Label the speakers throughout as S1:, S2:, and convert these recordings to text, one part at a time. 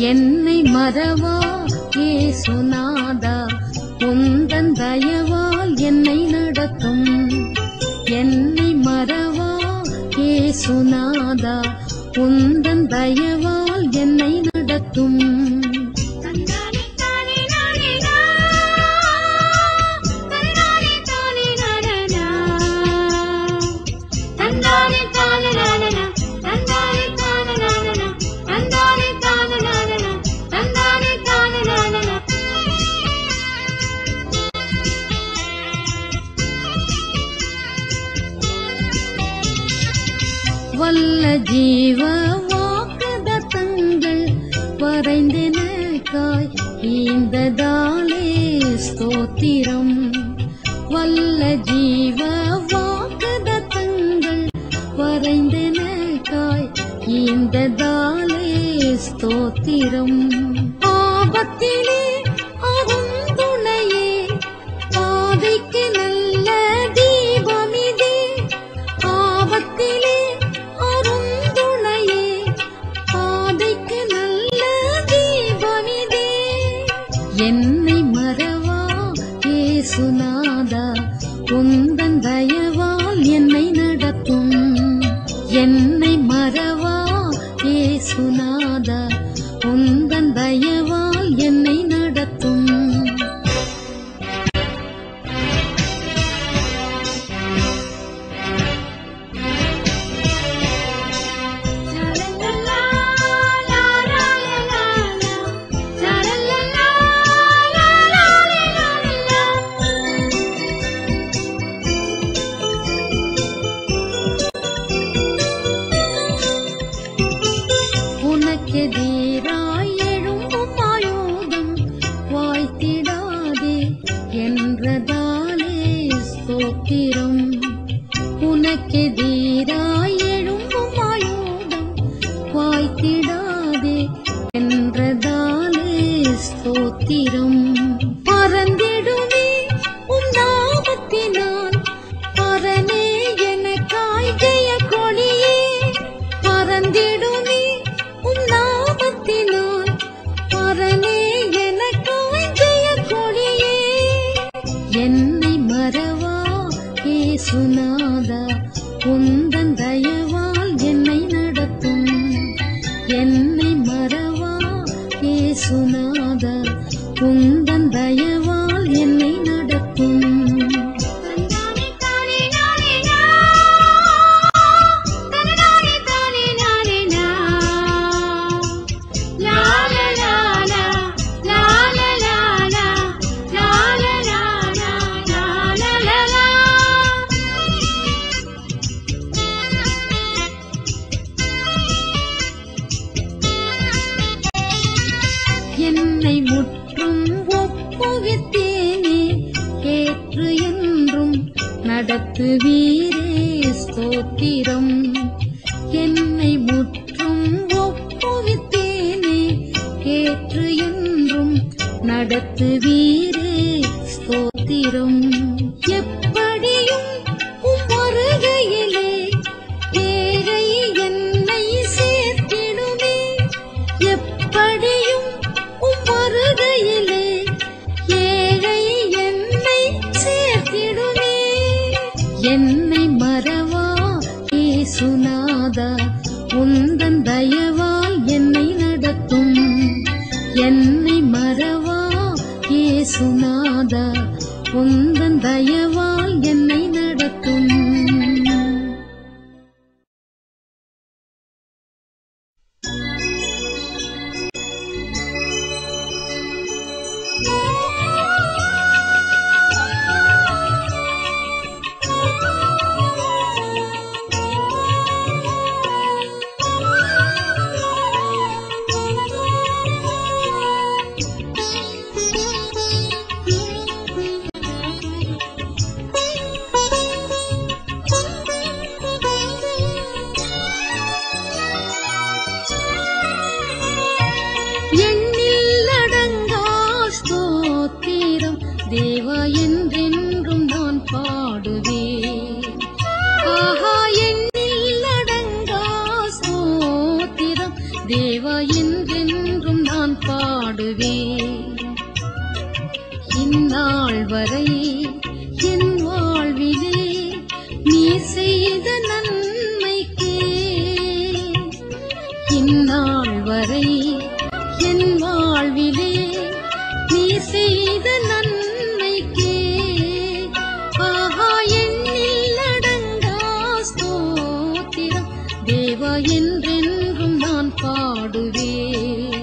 S1: என்னை மறவா ஏசுநாதா உந்தன் தயவால் என்னை நடத்தும் என்னை மறவா ஏசுநாதா உந்தன் தயவால் என்னை நடத்தும்
S2: தந்தானே தானே நானே நா தந்தானே தானே நானே தந்தானே தானே நானே தந்தானே தானே நானே தந்தானே தானே நானே தந்தானே தானே நானே
S1: வல்ல ஜீவ வாக்குதத்தங்கள் வரைந்தெனக்காய் ஈந்ததாலே ஸ்தோத்திரம் வல்ல ஜீவ வாக்குதத்தங்கள் வரைந்தெனக்காய் ஈந்ததாலே ஸ்தோத்திரம் ஆபத்திலே அருந்துணையே பாதைக்கு நல்ல தீபமிதே ஆபத்திலே அருந்துணையே பாதைக்கு நல்ல தீபமிதே என்னை மறவா ஏசுநாதா உந்தன் தயவால் என்னை நடத்தும் என்னை மறவா ஏசுநாதா உந்தன் தயவால் என்னை நடத்தும்
S2: லா லா லா லா லா லா லா லா
S1: உனக்கெதிராய் எழும்பும் ஆயுதம் வாய்த்திடாதே என்றதாலே ஸ்தோத்திரம் உனக்கெதிராய் எழும்பும் ஆயுதம் வாய்த்திடாதே என்றதாலே ஸ்தோத்திரம் பறந்திடுமே உம் நாமத்தினால் பரனே எனக்காய் ஜெய கொடியே பறந்திடுமே உம் நாமத்தினால் பரனே எனக்காய் ஜெய கொடியே என்னை மறவா ஏசுநாதா உந்தன் தயவால் என்னை நடத்தும் என்னை மறவா ஏசுநாதா உந்தன் தயவால் என்னை நடத்தும்
S2: தந்தானே தானே நானே நா தந்தானே தானே நானே நா லா லா லா லா லா லா லா லா லா லா லா லா லா லா லா
S1: என்னை முற்றும் ஒப்புவித்தேனே ஏற்று என்றும் நடத்துவீரே ஸ்தோத்திரம் என்னை முற்றும் ஒப்புவித்தேனே ஏற்று என்றும் நடத்துவீரே ஸ்தோத்திரம் எப்படியும் உம் வருகையிலே ஏழை என்னை சேர்த்திடுமே எப்படியும் உம் வருகையிலே ஏழை என்னை சேர்த்திடுமே என்னை மறவா ஏசுநாதா உந்தன் தயவால் என்னை நடத்தும் என்னை மறவா ஏசுநாதா உந்தன் தயவால் என்னை நடத்தும் எண்ணில் அடங்கா ஸ்தோத்திரம் தேவா என்றென்றும் நான் பாடுவேன் ஆஹா எண்ணில் அடங்கா ஸ்தோத்திரம் தேவா என்றென்றும் நான் இந்நாள் வரை என் வாழ்விலே நீ செய்த நன்மைக்கே இந்நாள் வரை என் வாழ்விலே நீ செய்த நன்மைக்கே ஆஹா எண்ணில் அடங்கா ஸ்தோத்திரம் தேவா என்றென்றும் நான் பாடுவேன்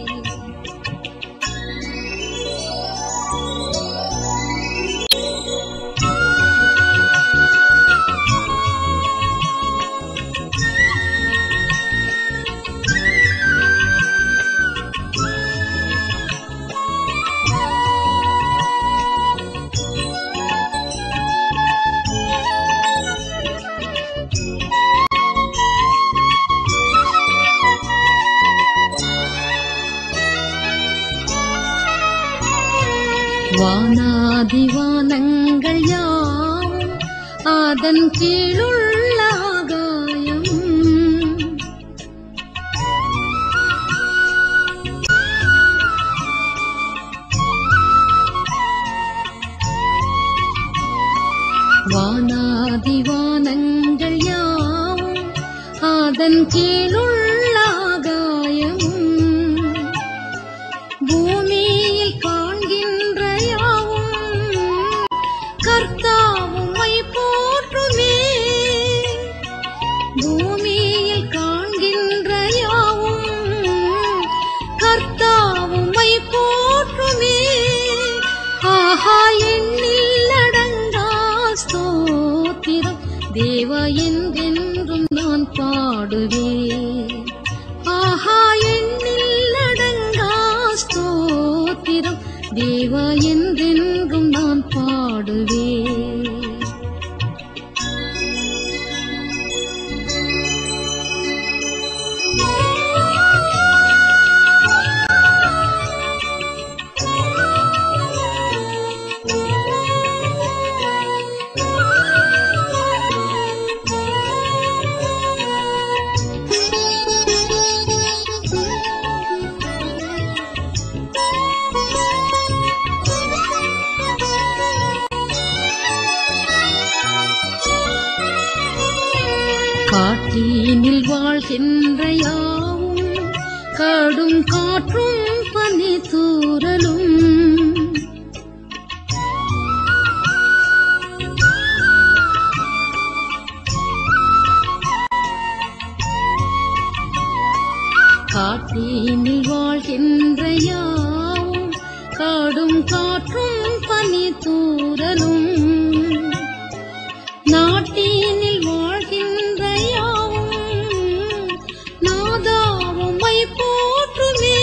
S1: வானாதிவானங்கள் யாவும் அதன் கீழுள்ள ஆகாயம் வானாதிவானங்கள் யாவும் அதன் கீழுள்ள ஆகாயமும் பூமியில் காண்கின்ற யாவும் கர்த்தாவும்மை போற்றுமே பூமியில் காண்கின்ற யாவும் கர்த்தாவும்மை போற்றுமே ஆஹா எண்ணில் அடங்கா ஸ்தோத்திரம் தேவா என்றென்றும் நான் பாடுவேன் ஆஹா எண்ணில் அடங்கா ஸ்தோத்திரம் தேவா என்றென்றும் நான் பாடுவேன் காட்டினில் வாழ்கின்ற யாவும் கடும் காற்றும் பனி தூறலும் காட்டினில் வாழ்கின்ற யாவும் கடும் காற்றும் பனி தூறலும் நாட்டினில் வாழ்கின்ற யாவும் நாதாவுமை போற்றுமே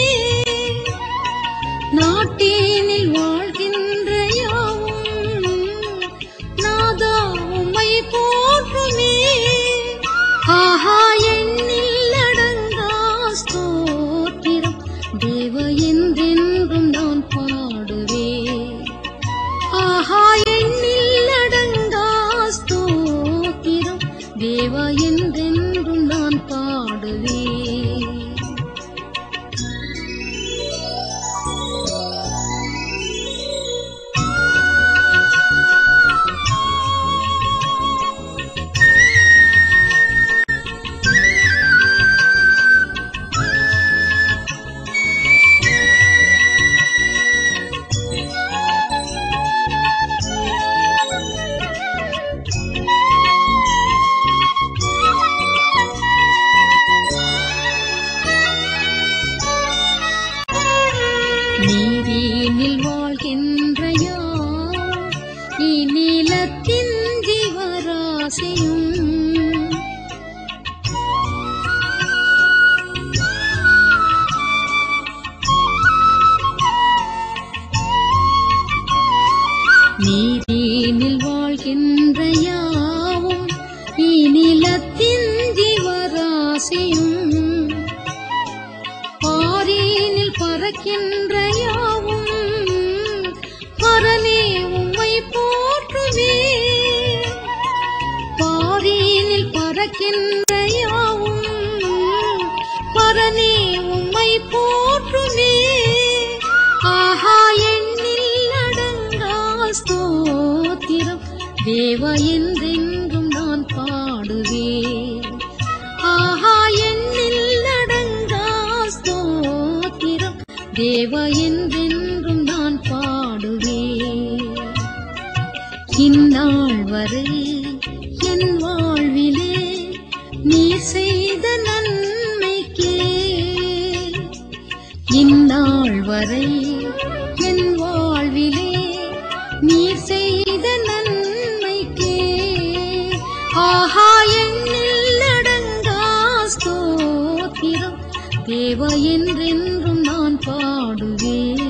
S1: நாட்டினில் வாழ்கின்ற யாவும் நாதாவுமை போற்றுமே ஆஹா எண்ணில் அடங்கா ஸ்தோத்திரம் தேவ என்றென்றும் நான் பாடுவேன் ஆஹா எண்ணில் அடங்கா ஸ்தோத்திரம் தேவா என்றென்றும் நான் பாடுவேன் நீரினில் வாழ்கின்ற யார் இந்நிலத்தின் ஜீவராசியும் நீரினில் வாழ்கின்ற யாவும் இந்நிலத்தின் ஜீவராசியும் பாரினில் பறக்கின்ற யாவும் பரனே உம்மை போற்றுவே பாரினில் பறக்கின்ற யாவும் பரனே உம்மை போற்றுவே ஆஹா எண்ணில் அடங்கா ஸ்தோத்திரம் தேவா என்றென்றும் நான் பாடுவேன் ஆஹா எண்ணில் அடங்கா ஸ்தோத்திரம் தேவா என்றென்றும் நான் பாடுவேன் இந்நாள் வரை என் வாழ்விலே நீ செய்த நன்மைக்கே இந்நாள் வரை என் வாழ்விலே நீ செய்த நன்மைக்கே ஆஹா எண்ணில் அடங்கா ஸ்தோத்திரம் தேவ என்றென்றும் நான் பாடுவேன்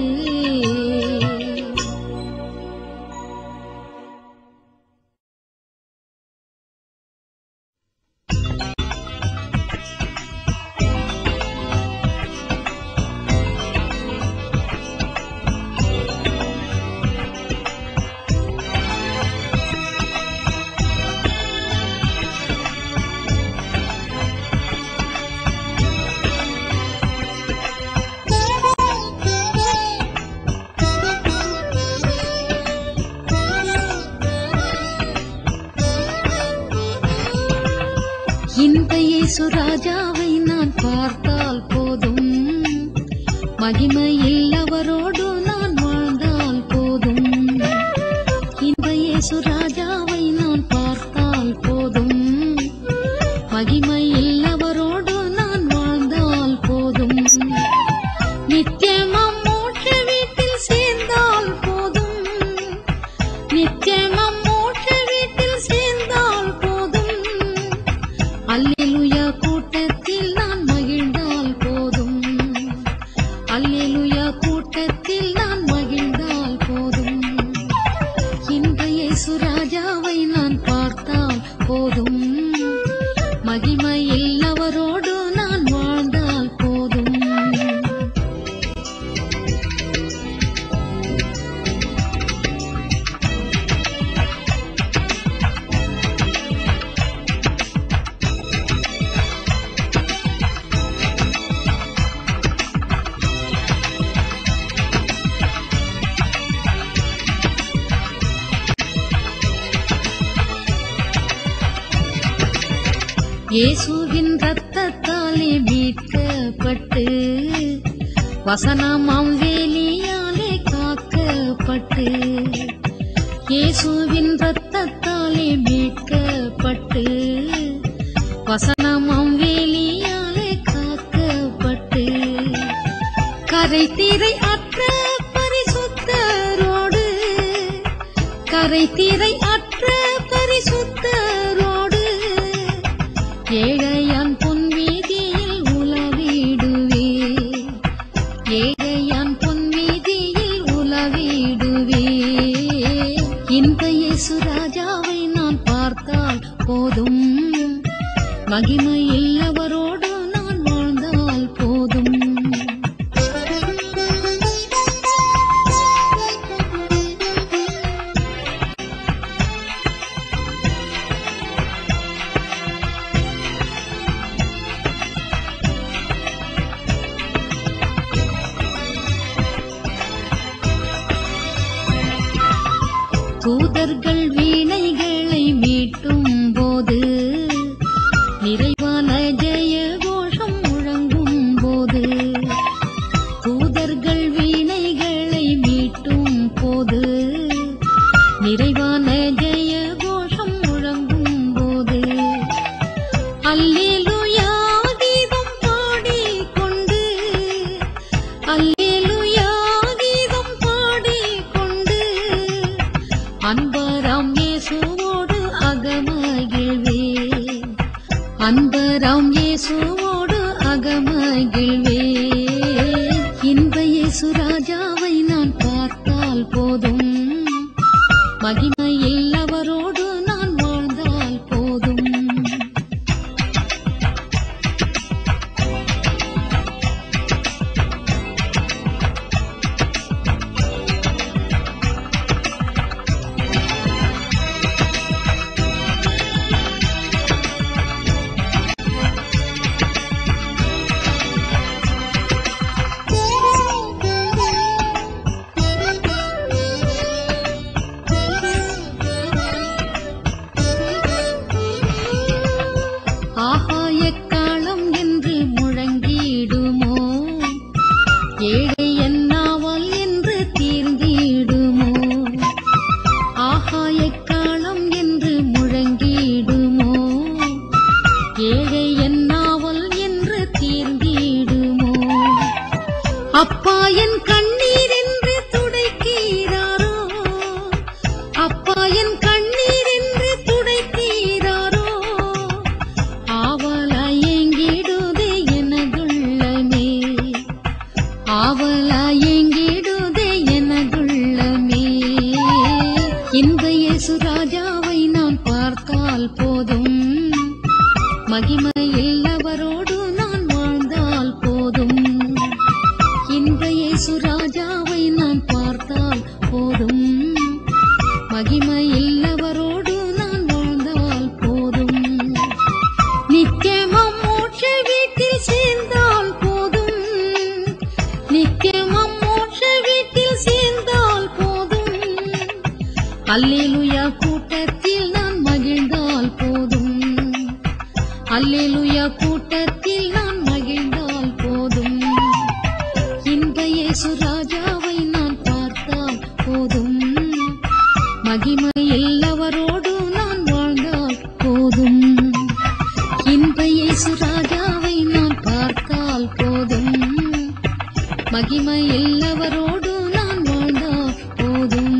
S1: இந்த இயேசு ராஜாவை நான் பார்த்தால் போதும் மகிமையில் அவரோடு நான் வாழ்ந்தால் போதும் இந்த இயேசு ராஜாவை நான் பார்த்தால் போதும் மகிமையில் அவரோடு நான் வாழ்ந்தால் போதும் நித்தியமாம் மோட்ச வீட்டில் சேர்ந்தால் போதும் நித்தியமாம் மோட்ச வீட்டில் சேர்ந்தால் போதும் அல்லேலூயா கூட்டத்தில் நான் மகிழ்ந்தால் போதும் அல்லேலூயா கூட்டத்தில் நான் மகிழ்ந்தால் போதும் இந்த இயேசு ராஜாவை நான் பார்த்தால் போதும் மகிமையில் அவரோடு நான் வாழ்ந்தால் போதும் இயேசுவின் ரத்தத்தாலே மீட்கப்பட்டு வசனமாம் வேலியாலே காக்கப்பட்டு இயேசுவின் ரத்தத்தாலே மீட்கப்பட்டு வசனமாம் வேலியாலே காக்கப்பட்டு கரை தீரை அற்ற பரிசுத்தரோடு கரை தீரை அற்ற பரிசுத்தரோடு ஏழையான் பொன் வீதியில் உலவிடுவே ஏழையான் பொன் வீதியில் உலவிடுவே இந்த இயேசு ராஜாவை நான் பார்த்தால் போதும் மகிமையில் அவரோடு நான் வாழ்ந்தால் போதும் தூதர்கள் வீணைகளை மீட்டும் போது நிறைவான ஜெய கோஷம் முழங்கும் போது தூதர்கள் வீணைகளை மீட்டும் போது நிறைவான ஜெய கோஷம் முழங்கும் போது அல்லேலூயா கீதம் பாடிக்கொண்டு அல்லேலூயா கீதம் பாடிக்கொண்டு அன்பராம் இயேசுவோடு அகமகிழ்வே அன்பராம் இயேசுவோடு அகமகிழ்வே இன்ப இயேசு ராஜாவை நான் பார்த்தால் போதும் மகிமையில் அவரோடு நான் வாழ்ந்தால் போதும் என் கண்ணீர் என்று துடைத்தீராரோ ஆவலாய் ஏங்கிடுதே எனதுள்ளமே ஆவலாய் ஏங்கிடுதே எனதுள்ளமே இந்த இயேசு ராஜாவை நான் பார்த்தால் போதும் மகிமையில் அவரோடு நான் வாழ்ந்தால் போதும் இந்த இயேசு ராஜாவை நான் பார்த்தால் போதும் மகிமையில் அவரோடு நான் வாழ்ந்தால் போதும் நித்தியமம் மோட்ச வீட்டில் சேர்ந்தால் போதும் நித்தியமம் மோட்ச வீட்டில் சேர்ந்தால் போதும் அல்லேலுயா கூட்டத்தில் நான் மகிழ்ந்தால் போதும் அல்லேலுயா கூட்டத்தில் நான் மகிழ்ந்தால் போதும் இன்ப இயேசு ராஜாவை நான் பார்த்தால் போதும் மகிமையில் அவரோடு நான் வாழ்ந்தால் போதும் இன்ப இயேசு ராஜாவை நான் பார்த்தால் போதும் மகிமையில் அவரோடு நான் வாழ்ந்தால் போதும்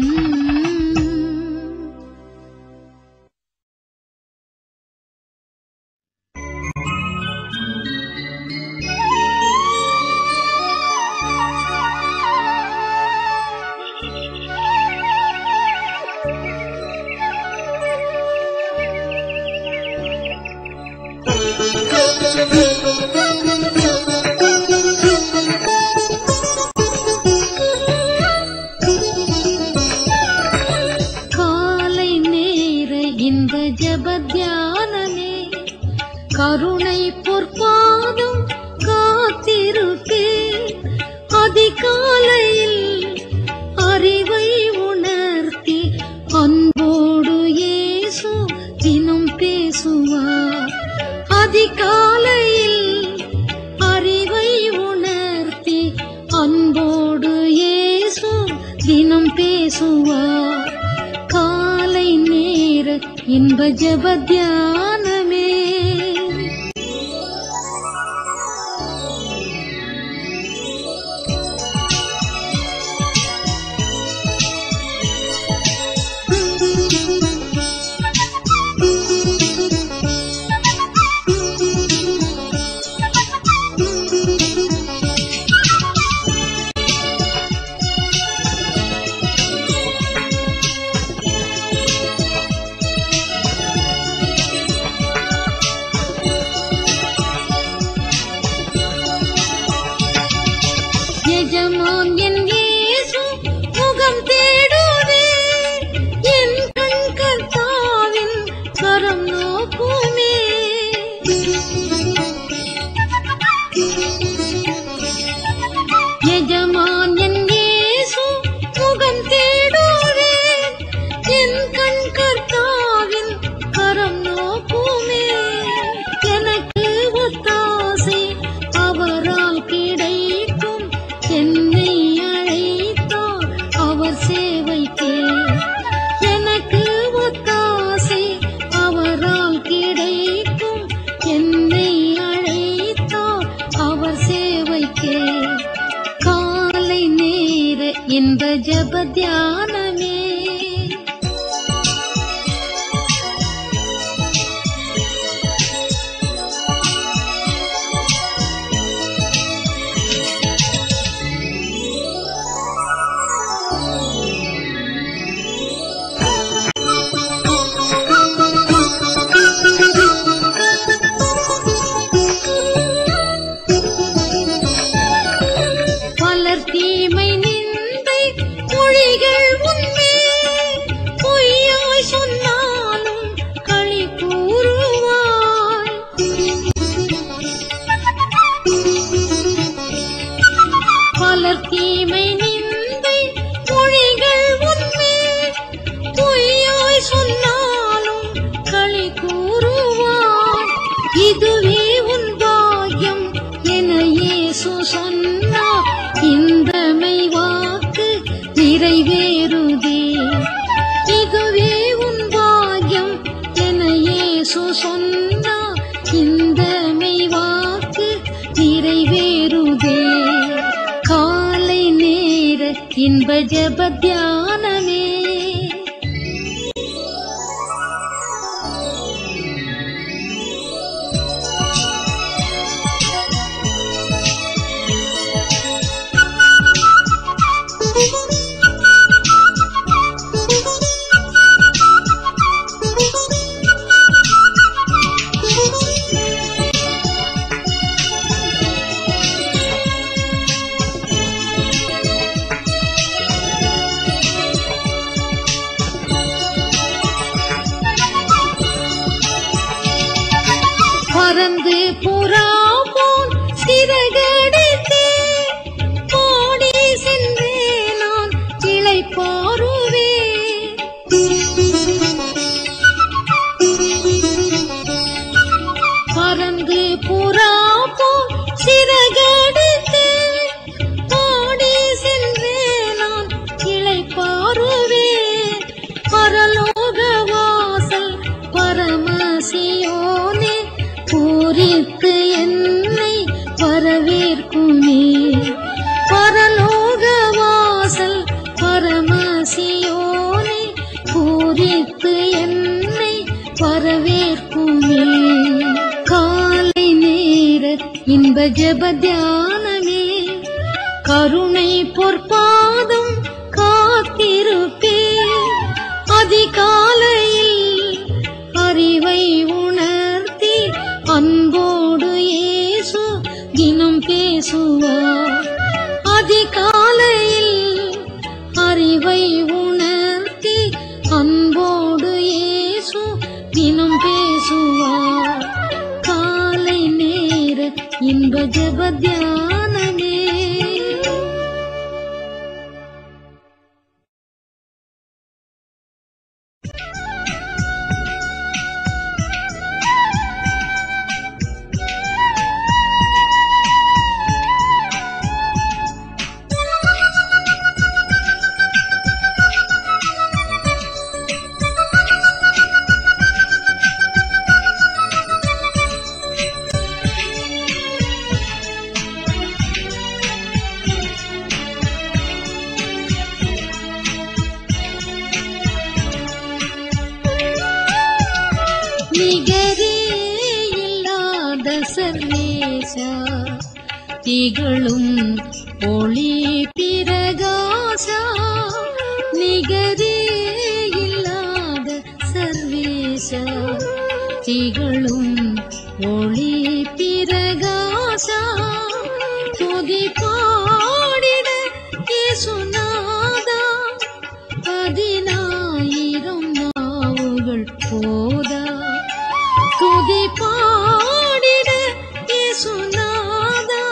S1: காலை நேர இந்த ஜப தியானமே கருணை பொற்பாதம் காத்திருப்பே அதிகாலையில் அறிவை உணர்த்தி அன்போடு இயேசு தினம் பேசுவார் அதிகாலையில் அறிவை உணர்த்தி அன்போடு இயேசு தினம் பேசுவார் காலை நேர இன்ப ஜப தியானமே எஜமான் என் இயேசு முகம் தேடுவே என் கண் கர்த்தாவின் கரம் நோக்குமே எஜமான் என் இயேசு முகம் தேடுவே என் கண் கர்த்தாவின் கரம் நோக்குமே எனக்கு ஒத்தாசை அவரால் கிடைக்கும் என்னை அழைத்தார் அவர் சேவைக்கே எனக்கு ஒத்தாசை அவரால் கிடைக்கும் என்னை அழைத்தார் அவர் சேவைக்கே காலை நேர இந்த ஜப தியானமே பலர் தீமை நிந்தை மொழிகள் உண்மை பொய்யாய் சொன்னாலும் களி கூறுவாய் பலர் தீமை நிந்தை மொழிகள் உண்மை பொய்யாய் சொன்னாலும் களி கூறுவாய் இதுவே உன் பாக்கியம் என இயேசு சொன்னார் இந்த மெய்வாக்கு நிறைவேறுதே இதுவே உன் பாக்கியம் என இயேசு சொன்னார் இந்த மெய்வாக்கு நிறைவேறுதே காலை நேர இன்ப ஜப தியானமே இன்ப ஜப தியானமே கருணை பொற்பாதம் காத்திருப்பே அதிகாலையில் அறிவை உணர்த்தி அன்போடு இயேசு தினம் பேசுவார் அதிகாலையில் அறிவை உணர்த்தி அன்போடு இயேசு தினம் பேசுவார் காலை நேர இன்ப ஜப தியானமே நிகரே இல்லாத சர்வேசா திகழும் ஒளி பிரகாசா நிகரே இல்லாத சர்வேசா திகழும் ஒளி பிரகாசா துதி பாடிட இயேசுநாதா பதினாயிரம் நாவுகள் போதா துதி பாடிட இயேசுநாதா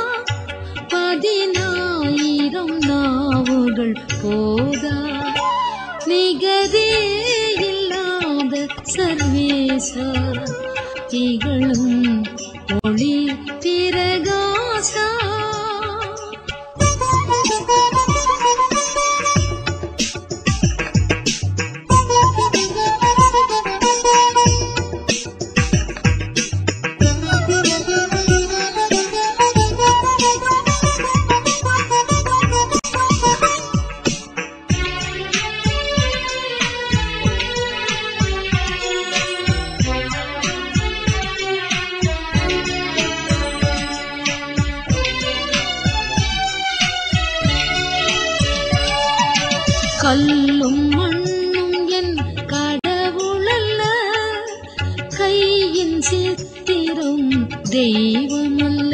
S1: பதினாயிரம் நாவுகள் போதா நிகரே இல்லாத சர்வேசா திகழும் ஒளி பிரகாசா கல்லும் மண்ணும் என் கடவுளல்ல கையின் சித்திரம் தெய்வமல்ல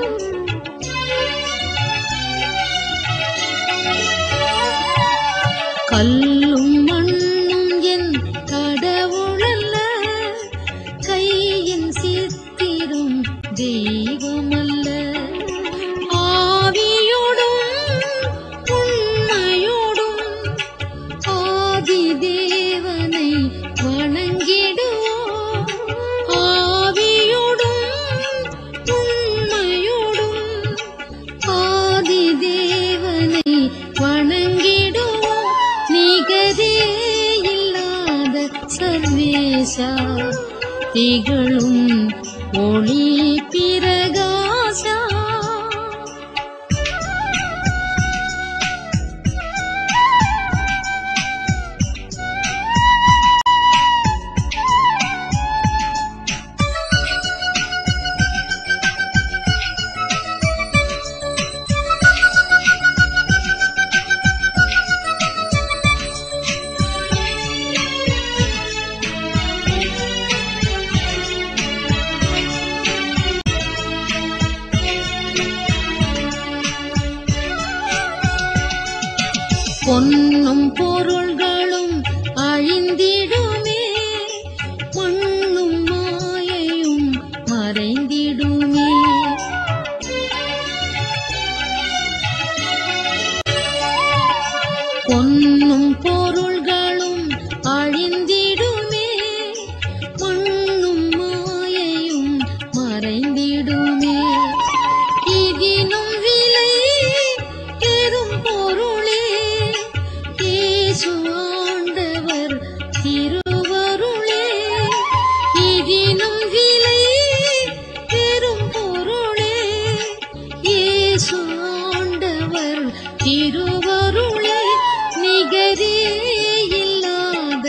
S1: கல்லும் மண்ணும் என் கடவுளல்ல கையின் சித்திரம் தெய்வமல்ல ஆவியோடும் உண்மையோடும் ஆதி தேவனை வணங்கிடுவோம் ஆவியோடும் உண்மையோடும் ஆதி தேவனை வணங்கிடுவோம் நிகரே இல்லாத சர்வேசா திகழும் ஒளி பிரகாசா பொன்னும் பொருள்களும் அழிந்திடுமே மண்ணும் மாயையும் மறைந்திடுமே பொன்னும் பொருள்களும் அழிந்திடுமே மண்ணும் மாயையும் மறைந்திடுமே இதினும் விலை பெரும் பொருளே இயேசு ஆண்டவர் திருவருளே இதினும் விலை பெரும் பொருளே இயேசு ஆண்டவர் திருவருளே நிகரே இல்லாத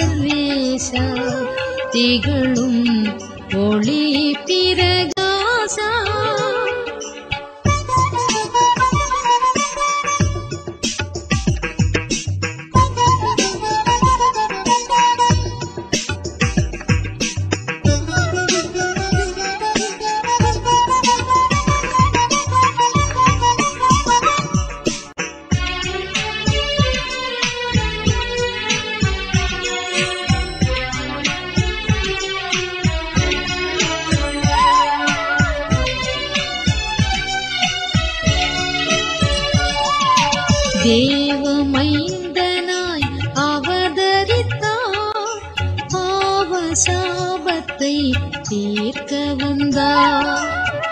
S1: சர்வேசா திகழும் ஒளி பிரகாசா தேவமைந்தனாய் அவதரித்தார் பாவ சாபத்தை தீர்க்க வந்தார்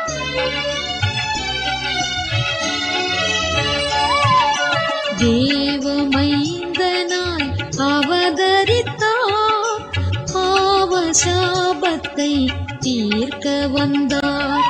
S1: தேவமைந்தனாய் அவதரித்தார் பாவ சாபத்தை தீர்க்க வந்தார்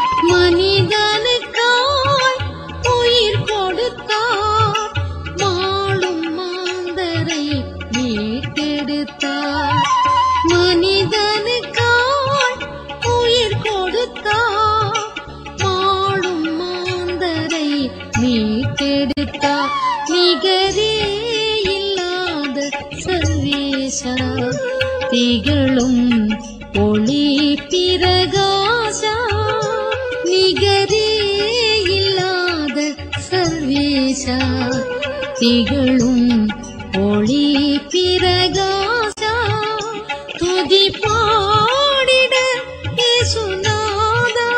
S1: மனிதனுக்காய் உயிர் கொடுத்தார் மாளும் மாந்தரை மீட்டெடுத்தார் மனிதனுக்காய் உயிர் கொடுத்தார் மாளும் மாந்தரை மீட்டெடுத்தார் நிகரே இல்லாத சர்வேசா திகழும் ஒளி பிரகாசா நிகரே இல்லாத சர்வேசா திகழும் ஒளி பிரகாசா துதி பாடிட இயேசுநாதா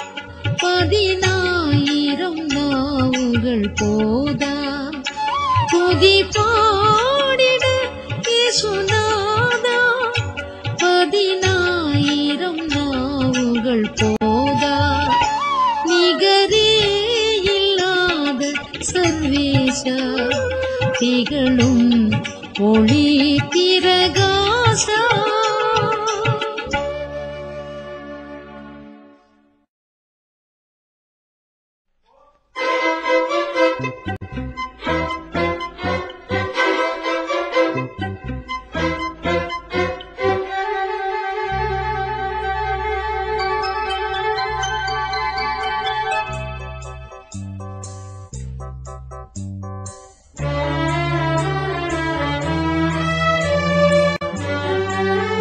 S1: பதினாயிரம் நாவுகள் போதா துதி பாடிட இயேசுநாதா பதினாயிரம் நாவுகள் போதா நிகரே இல்லாத சர்வேசா திகழும் ஒளி பிரகாசா
S2: ஆ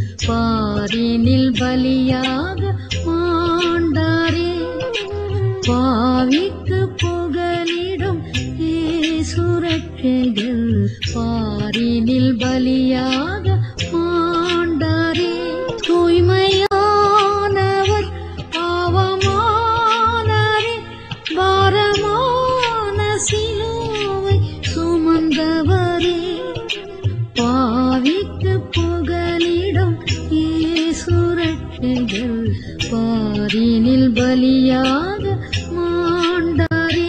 S1: பாரினில் பலியாக மாண்டாரே பாவிக்கு புகலிடம் சுரட்சைகள் பாரினில் பலியாக மாண்டாரே தூய்மையானவர் பாவமானாரே பாரமான சிலுவை சுமந்தவரே பாவிக்கு புகலிடம் சுரட்சைகள் பாரினில் பலியாக மாண்டாரே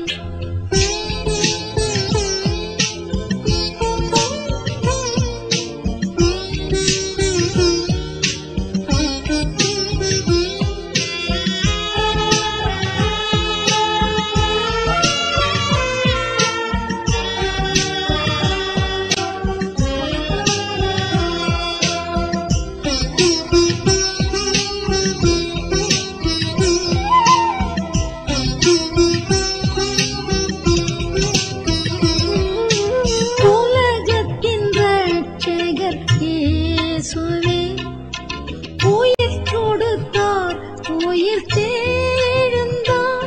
S1: உலகத்தின் ரட்சகர் இயேசுவே உயிர் கொடுத்தார் உயிர் தேழுந்தார்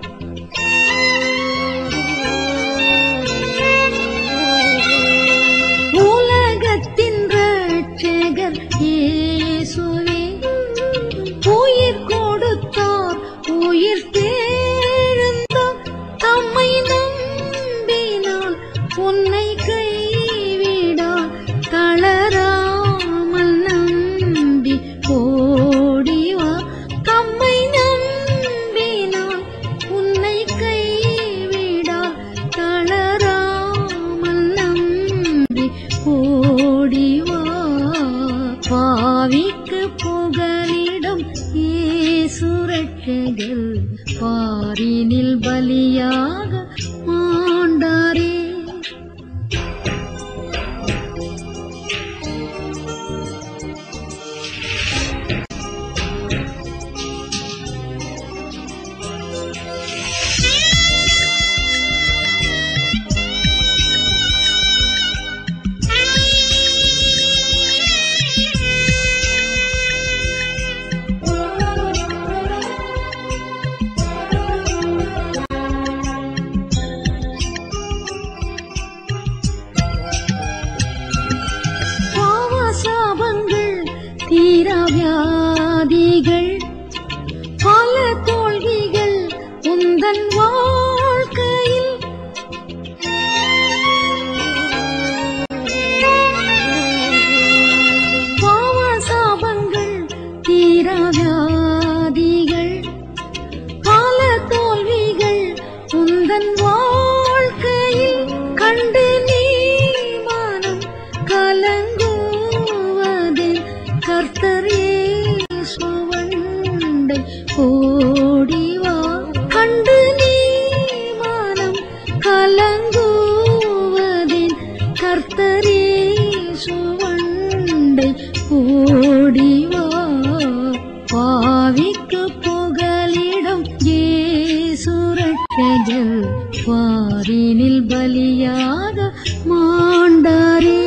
S1: உலகத்தின் ரட்சகர் இயேசுவே உயிர் கொடுத்தார் உயிர் தேழுந்தார் தம்மை நம்பினான் உன்னை கைவிடான் தளராமல் நம்பி ஓடிவா தம்மை நம்பினான் உன்னை கைவிடான் தளராமல் நம்பி ஓடிவா பாவிக்கு புகலிடம் ஏசுரட்சகல் பாரினில் பலியாக மாண்டாரே பாவசாபங்கள் தீராவியாதிகள் பல தோல்விகள் உந்தன் வாழ்க்கையில் பாவசாபங்கள் தீராவியாதிகள் பல தோல்விகள் உந்தன் வாழ்க்கையில் கண்டு நீ மனம் கலங்குவதே கர்த்தர் இயேசுவண்டை ஓடிவா கண்டு நீ மனம் கலங்குவதே கர்த்தர் இயேசுவண்டை ஓடிவா பாவிக்கு புகலிடம் ஏசுரட்சகல் பாரினில் பலியாக மாண்டாரே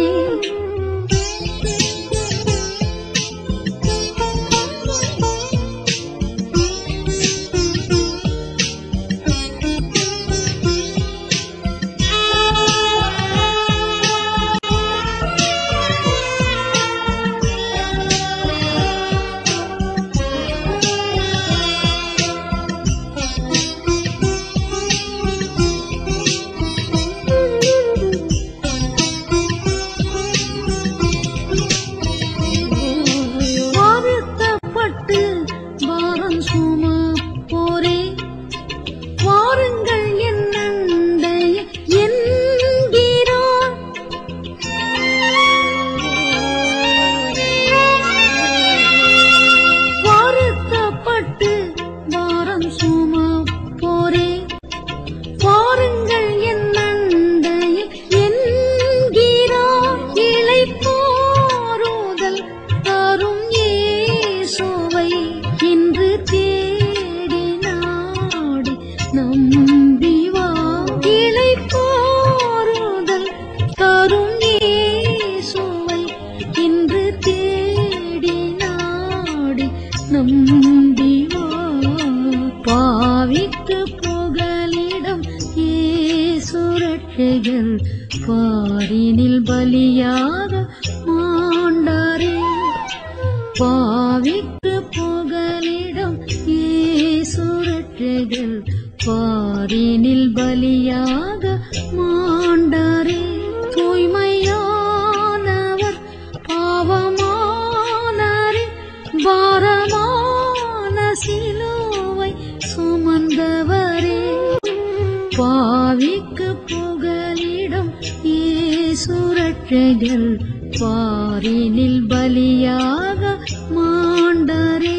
S1: பாரினில் பலியாக மாண்டாரே பாவிக்கு புகலிடம் ஈசுரட்சைகள் பாரினில் பலியாக மாண்டாரே தூய்மையானவர் பாவமானரே பாரமான சிலுவை சுமந்தவரே பாவிக்கு புகலிடம் ஈசுரட்சைகள் பாரினில் பலியாக மாண்டரே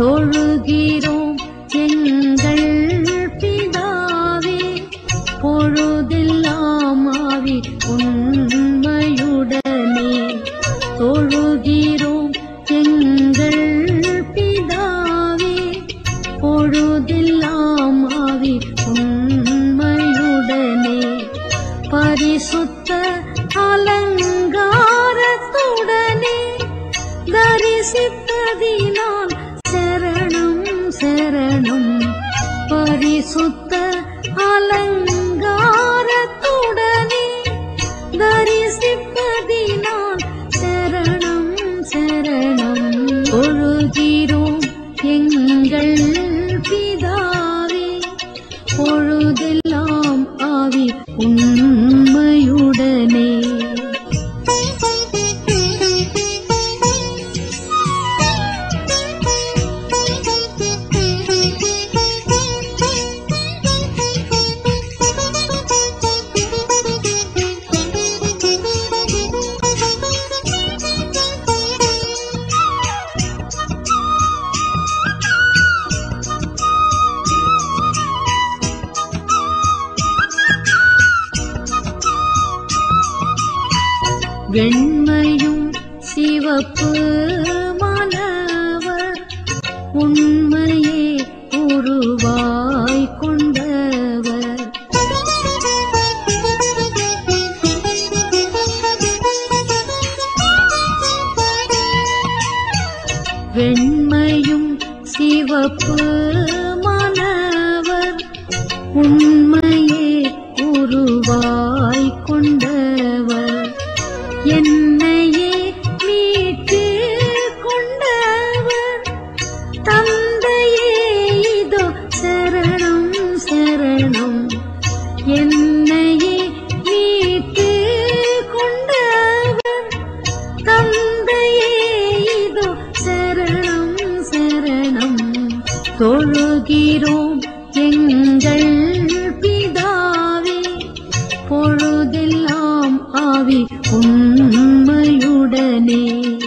S1: தொழுகிறோம் எங்கள் பிதாவே பொழுதெல்லாம் ஆவி உண்மையுடனே தொழுகிறோம் எங்கள் பிதாவே பொழுதெல்லாம் ஆவி உண்மையுடனே பரிசுத்த அலங்காரத்துடனே தரிசித்ததினால் சரணம் சரணம் பரிசுத்த அலங்காரத்துடனே தரிசிப்பதினால் சரணம் சரணம் ஒழுகிறோம் எங்கள் பிதாவே பொழுதெல்லாம் ஆவி உண்மையுடனே வெண்மையும் சிவப்பு மலவர் உண்மையே உருவாய் கொண்டவர் வெண்மையும் சிவப்பு மலவர் உண்மையே உருவாய் கொண்டவர் என்னையே மீட்டு கொண்டவர் தந்தையே இதோ சரணம் சரணம் என்னையே மீட்டு கொண்டவர் தந்தையே இதோ சரணம் சரணம் தொழுகிறோம் எங்கள் பிதாவே பொழுதெல்லாம் ஆவி உண்மையுடனே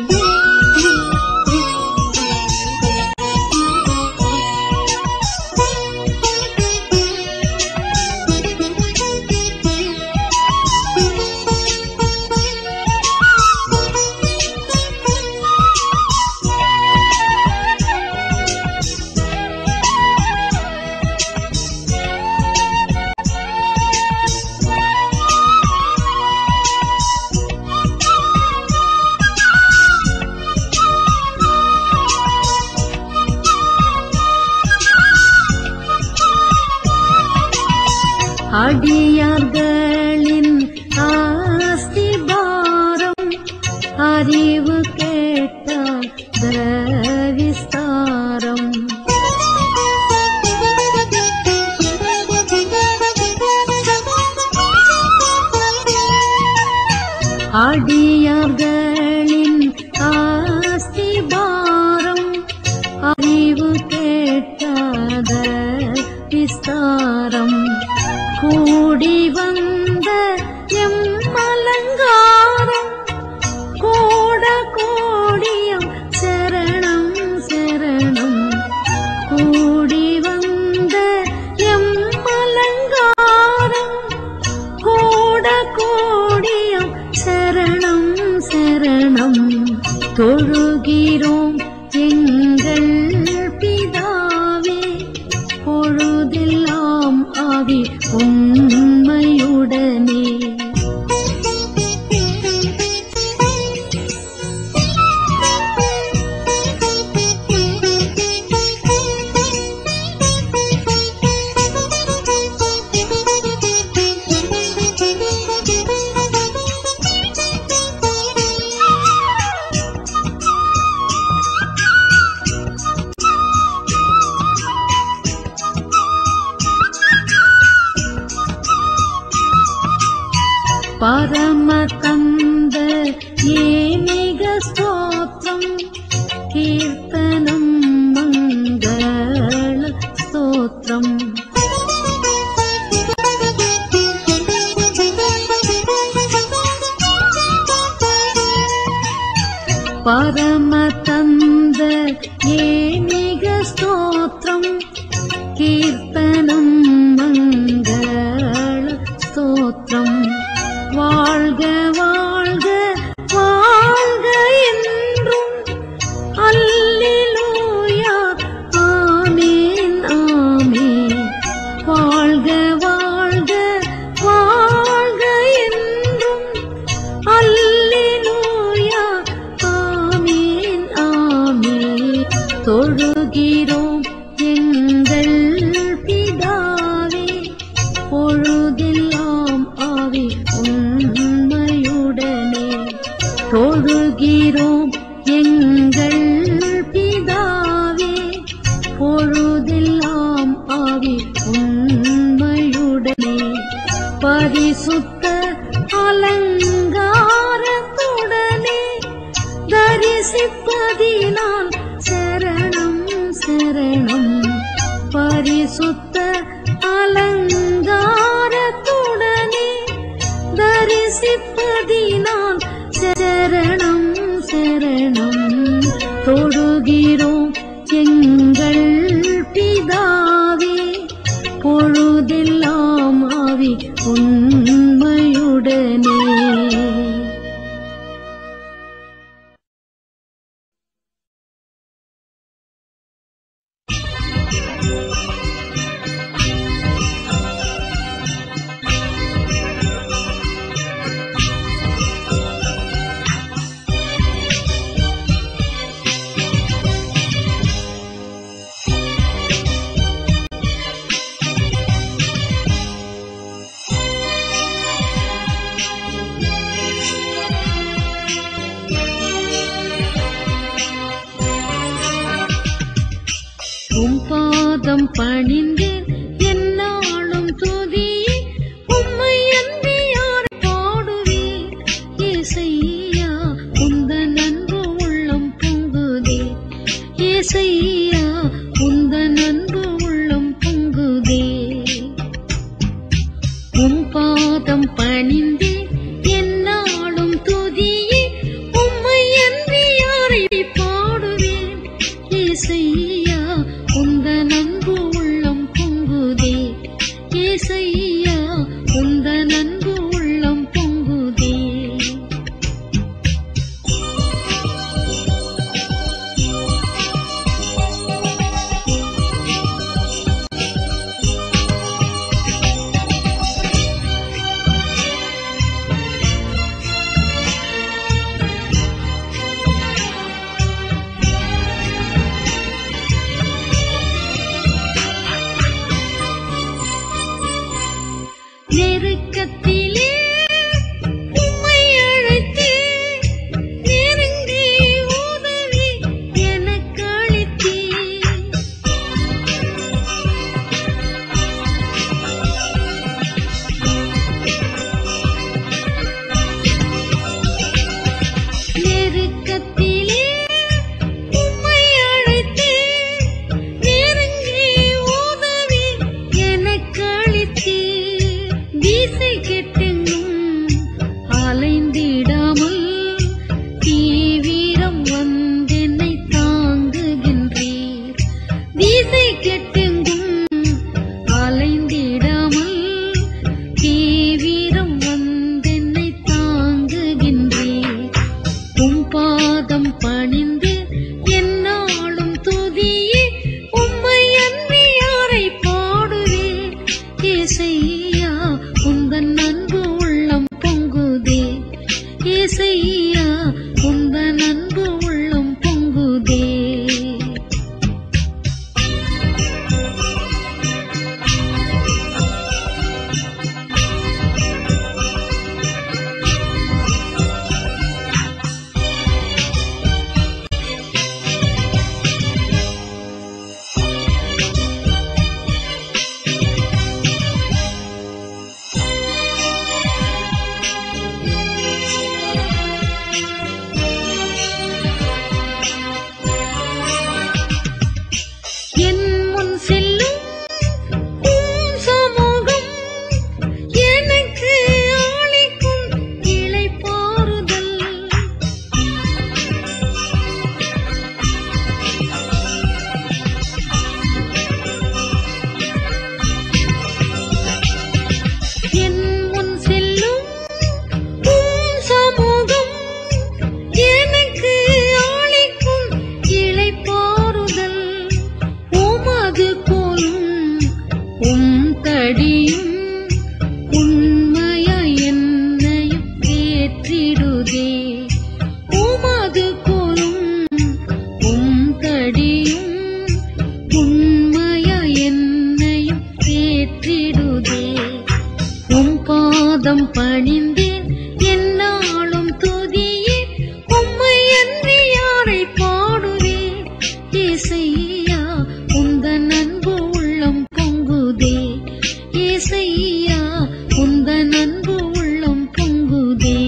S1: அடியார்களின் ஆஸ்திபாரம் அறிவு கேட்ட விஸ்தாரம் அடியார்களின் ஆஸ்திபாரம் அறிவு கேட்டாத விஸ்தாரம் கூடி வந்த எம் அலங்காரம் கோட கோடியம் சரணம் சரணம் கூடி வந்த எம் அலங்காரம் கோட கோடியம் சரணம் சரணம் தொழுகிறோம் எங்கள் பிதாவே பொழுதெல்லாம் ஆவி உண்மையுடனே பரமதந்த ஏமிக ஸ்தோத்திரம் கீர்த்தனம் மங்கள ஸ்தோத்திரம் பரமதந்த ஏமிக பொழுதெல்லாம் ஆவி உண்மையுடனே தொழுகிறோம் எங்கள் பிதாவே பொழுதெல்லாம் ஆவி உண்மையுடனே பரிசுத்த அலங்காரத்துடனே தரிசிப்பதினால் சரணம் சரணம் பரிசுத்த அலங்காரத்துடனே தரிசிப்பதினால் சரணம் சரணம் தொழுகிறோம் எங்கள் பிதாவே பொழுதெல்லாம் ஆவி உண்மையுடனே உம் பாதம் பணிந்தேன் என்னாலும் துதி உம்மை அன்றி யார் பாடுவேன் ஏசையா உந்தன் அன்பு உள்ளம் பொங்குதே ஏசையா உந்தன் அன்பு உள்ளம் பொங்குதே உம் பாதம் பணிந்தே என்னாலும் துதியே உம்மை அன்றி யாரை பாடுவேன் ஏசையா உந்த நன்பு உள்ளம் பொங்குதே ஏசையா உந்த நன்பு உள்ளம் பொங்குதே நெருக்கத்திலே பாதம் பணிந்தேன் என்னாலும் துதியே உம்மை அன்றி யாரை பாடுவேன் ஏசையா உந்தன் அன்பு உள்ளம் பொங்குதே ஏசையா உந்தன் அன்பு உள்ளம் பொங்குதே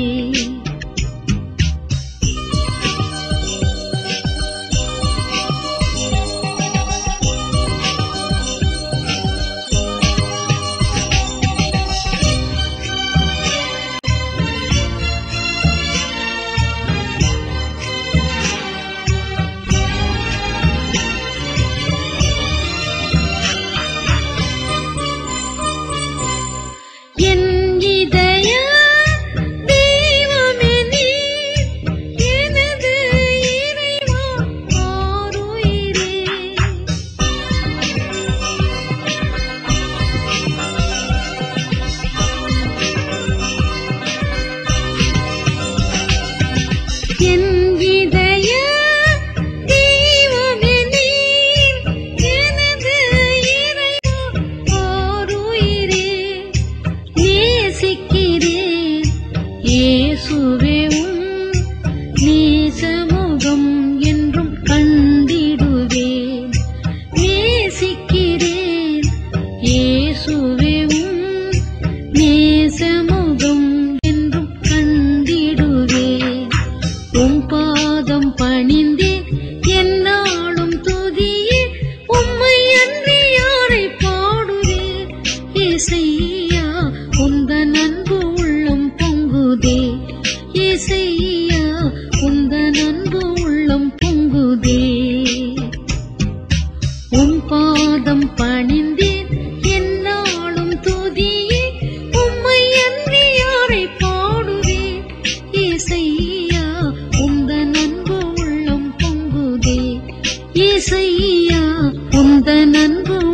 S1: என் இதய தெய்வமே நீ எனது இறைவா ஆருயிரே என் இதய தெய்வமே நீ எனது இறைவா ஆருயிரே நேசிக்கிறேன் இயேசுவே உம் நேசமுகம் என்றும் கண்டிடுவேன் நேசிக்கிறேன் இயேசுவே உம் நேசமுகம் என்றும் கண்டிடுவேன் உம் பாதம் பணிந்தேன் என்னாலும் துதியே உம்மை அன்றி யாரை பாடுவேன் ஏசையா உந்தன் அன்பு உள்ளம் பொங்குதே ஏசையா உந்தன் அன்பு உள்ளம் பொங்குதே உம் பாதம் பணிந்தேன் என்னாலும் துதியே உம்மை அன்றி யாரை பாடுவேன் ஏசையா உந்தன் அன்பு உள்ளம் பொங்குதே ஏசையா உந்தன் அன்பு